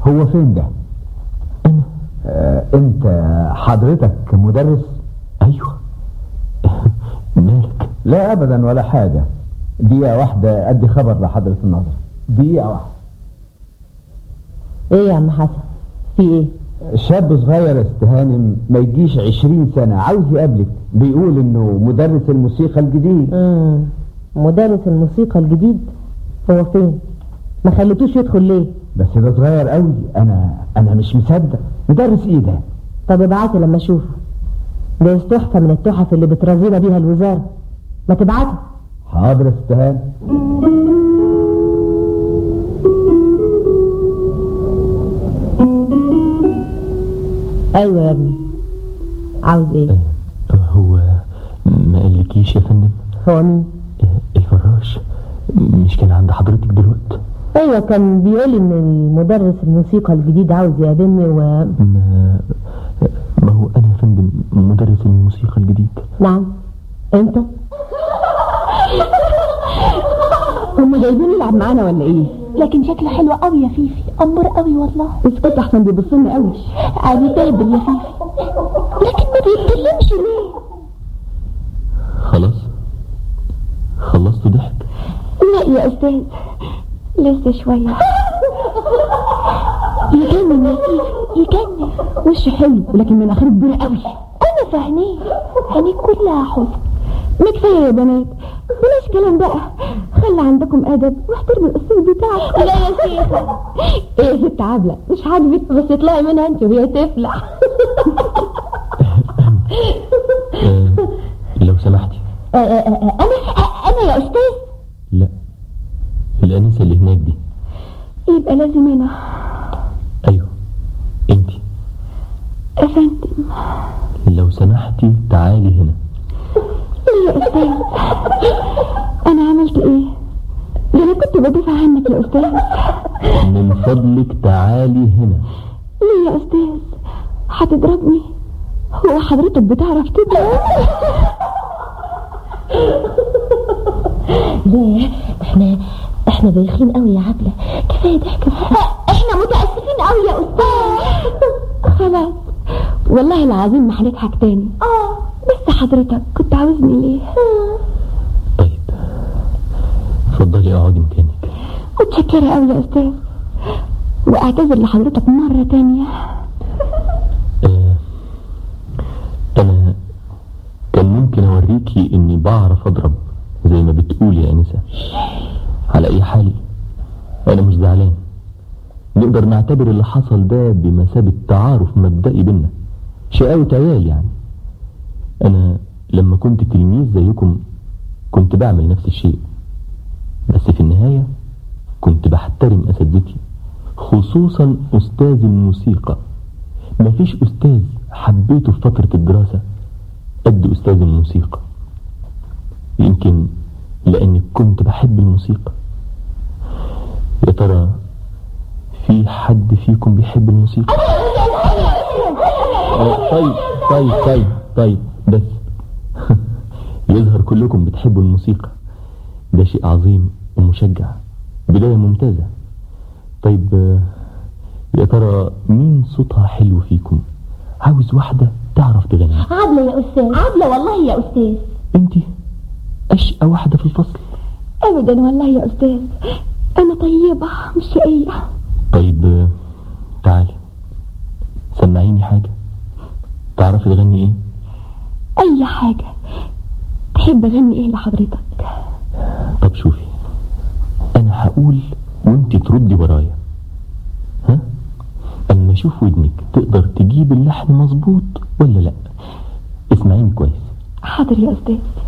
هو فين ده انا آه انت حضرتك مدرس ايوه مالك لا ابدا ولا حاجة دقيقة واحدة ادي خبر لحضرة النظر دقيقة واحدة ايه يا عم حسن في ايه شاب صغير استهانم ما يجيش عشرين سنة عاوز يقابلك بيقول انه مدرس الموسيقى الجديد امم مدرس الموسيقى الجديد هو فين ما خليتوش يدخل ليه بس ده صغير قوي انا انا مش مصدق مدرس ايه ده طب ابعتي لما اشوفه ده تحفة من التحف اللي بترازينا بيها الوزارة ما تبعته حاضر استهان ايوه يا ابني عاوز ايه آه، هو ما قالكيش يا فندم هو مين آه، الفراش مش كان عند حضرتك دلوقتي ايوه كان بيقول ان المدرس الموسيقى الجديد عاوز يقابلني و ما ما هو انا يا فندم مدرس الموسيقى الجديد نعم انت هم جايبين يلعب معانا ولا ايه لكن شكله حلو قوي يا فيفي امور قوي والله اسكت احسن بيبصلنا قوي عادي تهبل يا فيفي لكن ما بيتكلمش ليه خلاص خلصتوا ضحك لا يا استاذ لسه شوية يجنن يا فيفي يجنن وشه حلو ولكن مناخيره كبيره قوي انا فاهمين عينيك كلها حزن ما كفايه يا بنات بلاش كلام بقى خلي عندكم ادب واحترموا الاستاذ بتاعك لا يا شيخة ايه يا ست عبله مش عاجبك بس اطلعي منها انت وهي تفلح آه لو سمحتي آه، آه، آه، انا انا يا استاذ لا الانسه اللي هناك دي يبقى لازم انا ايوه انتي افندم لو سمحتي تعالي هنا يا استاذ انا عملت ايه ده انا كنت بدافع عنك يا استاذ من فضلك تعالي هنا ليه يا استاذ هتضربني هو حضرتك بتعرف تضرب ليه احنا احنا بايخين قوي يا عبله كفايه ضحك احنا متاسفين قوي يا استاذ خلاص والله العظيم ما هنضحك تاني اه بس حضرتك كنت عاوزني ليه طيب اتفضلي اقعدي مكانك متشكرة قوي يا استاذ واعتذر لحضرتك مرة تانية آه انا كان ممكن اوريكي اني بعرف اضرب زي ما بتقول يا انسه على اي حال انا مش زعلان نقدر نعتبر اللي حصل ده بمثابة تعارف مبدئي بينا شقاوة عيال يعني انا لما كنت تلميذ زيكم كنت بعمل نفس الشيء بس في النهاية كنت بحترم اساتذتي خصوصا استاذ الموسيقى مفيش استاذ حبيته في فترة الدراسة قد استاذ الموسيقى يمكن لاني كنت بحب الموسيقى يا ترى في حد فيكم بيحب الموسيقى آه، طيب طيب طيب طيب بس يظهر كلكم بتحبوا الموسيقى ده شيء عظيم ومشجع بداية ممتازة طيب آه، يا ترى مين صوتها حلو فيكم عاوز واحدة تعرف تغني عبلة يا استاذ عبلة والله يا استاذ انتي اشقى واحدة في الفصل ابدا والله يا استاذ انا طيبة مش شقية طيب آه، تعالي سمعيني حاجة تعرفي تغني ايه اي حاجة تحب اغني ايه لحضرتك طب شوفي انا هقول وانت تردي ورايا ها اما اشوف ودنك تقدر تجيب اللحن مظبوط ولا لا اسمعيني كويس حاضر يا استاذ